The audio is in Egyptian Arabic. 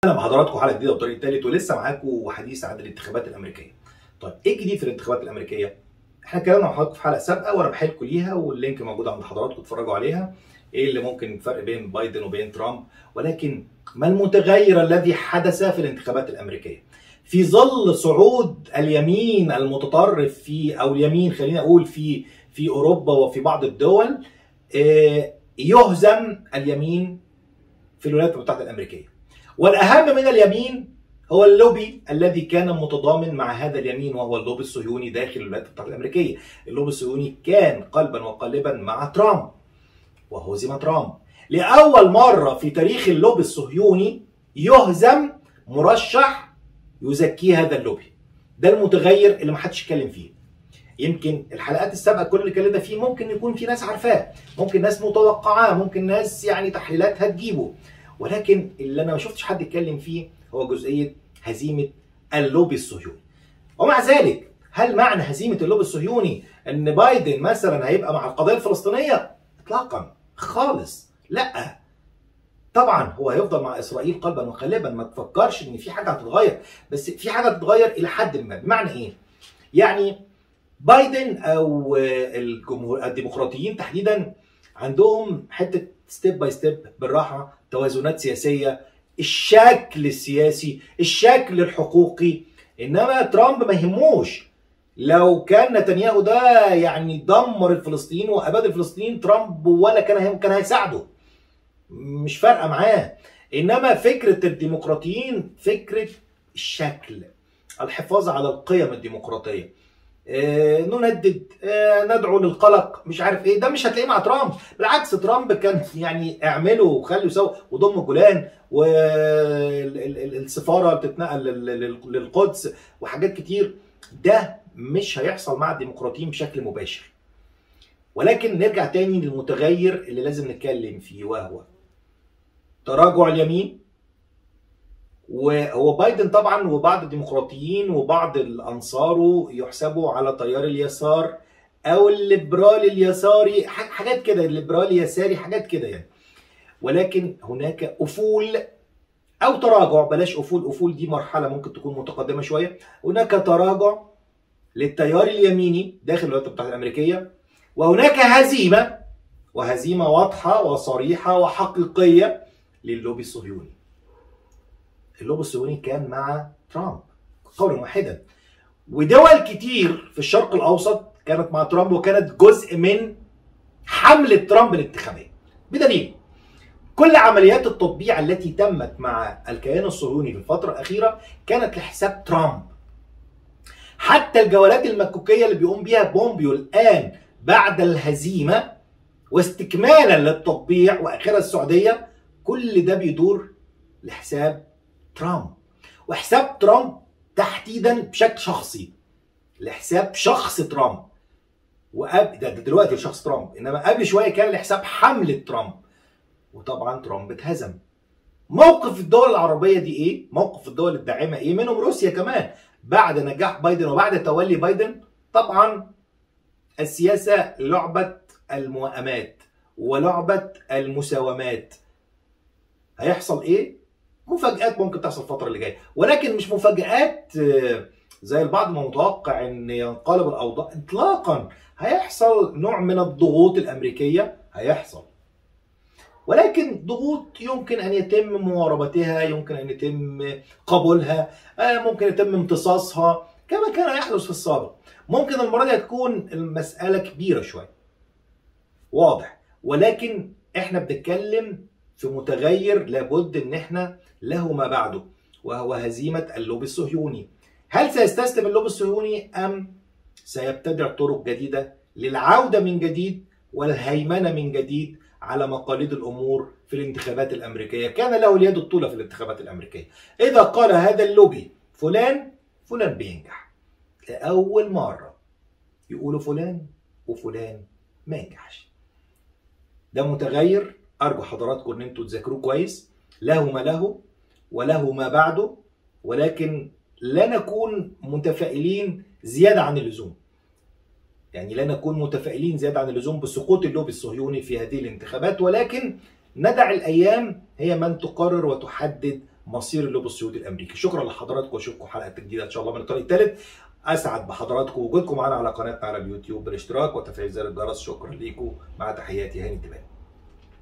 اهلا بحضراتكم حلقه جديده والطريق الثالث ولسه معاكم حديث عن الانتخابات الامريكيه. طيب ايه الجديد في الانتخابات الامريكيه؟ احنا اتكلمنا مع حضراتكم في حلقه سابقه وانا بحكي لكم ليها واللينك موجود عند حضراتكم اتفرجوا عليها. ايه اللي ممكن الفرق بين بايدن وبين ترامب ولكن ما المتغير الذي حدث في الانتخابات الامريكيه؟ في ظل صعود اليمين المتطرف في او اليمين خلينا اقول في في اوروبا وفي بعض الدول آه، يهزم اليمين في الولايات المتحده الامريكيه. والاهم من اليمين هو اللوبي الذي كان متضامن مع هذا اليمين وهو اللوبي الصهيوني داخل الولايات المتحده الامريكيه. اللوبي الصهيوني كان قلبا وقالبا مع ترامب وهزم ترامب. لاول مره في تاريخ اللوبي الصهيوني يهزم مرشح يزكيه هذا اللوبي. ده المتغير اللي ما حدش اتكلم فيه. يمكن الحلقات السابقه كل اللي اتكلمنا فيه ممكن يكون في ناس عارفاه، ممكن ناس متوقعاه، ممكن ناس يعني تحليلاتها تجيبه. ولكن اللي انا ما شفتش حد يتكلم فيه هو جزئيه هزيمه اللوبي الصهيوني. ومع ذلك هل معنى هزيمه اللوبي الصهيوني ان بايدن مثلا هيبقى مع القضيه الفلسطينيه؟ اطلاقا خالص لا طبعا هو هيفضل مع اسرائيل قلبا وقالبا ما تفكرش ان في حاجه هتتغير بس في حاجه هتتغير الى حد ما بمعنى ايه؟ يعني بايدن او الجمهور الديمقراطيين تحديدا عندهم حته ستيب باي ستيب بالراحه توازنات سياسيه الشكل السياسي الشكل الحقوقي انما ترامب ما يهموش لو كان نتنياهو ده يعني دمر الفلسطينيين واباد الفلسطينيين ترامب ولا كان كان هيساعده مش فارقه معاه انما فكره الديمقراطيين فكره الشكل الحفاظ على القيم الديمقراطيه آه، نندد آه، ندعو للقلق مش عارف ايه ده مش هتلاقيه مع ترامب بالعكس ترامب كان يعني اعملوا وخلوا سوا وضم جولان والسفاره بتتنقل للقدس وحاجات كتير ده مش هيحصل مع الديمقراطيين بشكل مباشر ولكن نرجع تاني للمتغير اللي لازم نتكلم فيه وهو تراجع اليمين وهو بايدن طبعا وبعض الديمقراطيين وبعض الانصاره يحسبوا على تيار اليسار او الليبرالي اليساري حاجات كده الليبرالي يساري حاجات كده يعني ولكن هناك افول او تراجع بلاش افول افول دي مرحله ممكن تكون متقدمه شويه هناك تراجع للتيار اليميني داخل الولايات المتحده الامريكيه وهناك هزيمه وهزيمه واضحه وصريحه وحقيقيه للوبي الصهيوني اللوبي الصهيوني كان مع ترامب قولا واحدا ودول كتير في الشرق الاوسط كانت مع ترامب وكانت جزء من حمله ترامب الانتخابيه بدليل كل عمليات التطبيع التي تمت مع الكيان الصهيوني في الفتره الاخيره كانت لحساب ترامب حتى الجولات المكوكيه اللي بيقوم بيها بومبيو الان بعد الهزيمه واستكمالا للتطبيع واخرها السعوديه كل ده بيدور لحساب ترامب وحساب ترامب تحديدا بشكل شخصي لحساب شخص ترامب وقبل ده, ده دلوقتي لشخص ترامب انما قبل شويه كان لحساب حمله ترامب وطبعا ترامب اتهزم موقف الدول العربيه دي ايه موقف الدول الداعمه ايه منهم روسيا كمان بعد نجاح بايدن وبعد تولي بايدن طبعا السياسه لعبه الموائمات ولعبه المساومات هيحصل ايه مفاجآت ممكن تحصل الفترة اللي جاية ولكن مش مفاجآت زي البعض ما متوقع ان ينقلب الاوضاع اطلاقا هيحصل نوع من الضغوط الامريكيه هيحصل ولكن ضغوط يمكن ان يتم مواربتها يمكن ان يتم قبولها ممكن يتم امتصاصها كما كان يحدث في السابق ممكن المره دي تكون المساله كبيره شويه واضح ولكن احنا بنتكلم في متغير لابد ان احنا له ما بعده وهو هزيمه اللوبي الصهيوني. هل سيستسلم اللوبي الصهيوني ام سيبتدع طرق جديده للعوده من جديد والهيمنه من جديد على مقاليد الامور في الانتخابات الامريكيه، كان له اليد الطولى في الانتخابات الامريكيه. اذا قال هذا اللوبي فلان فلان بينجح. لاول مره يقولوا فلان وفلان ما ينجحش. ده متغير ارجو حضراتكم ان انتوا تذاكروه كويس له ما له وله ما بعده ولكن لا نكون متفائلين زياده عن اللزوم يعني لا نكون متفائلين زياده عن اللزوم بسقوط اللوبي الصهيوني في هذه الانتخابات ولكن ندع الايام هي من تقرر وتحدد مصير اللوب السعودي الامريكي شكرا لحضراتكم واشوفكم حلقه جديده ان شاء الله من الطريق الثالث اسعد بحضراتكم وجودكم معانا على قناتنا على اليوتيوب بالاشتراك وتفعيل زر الجرس شكرا ليكم مع تحياتي هاني تمام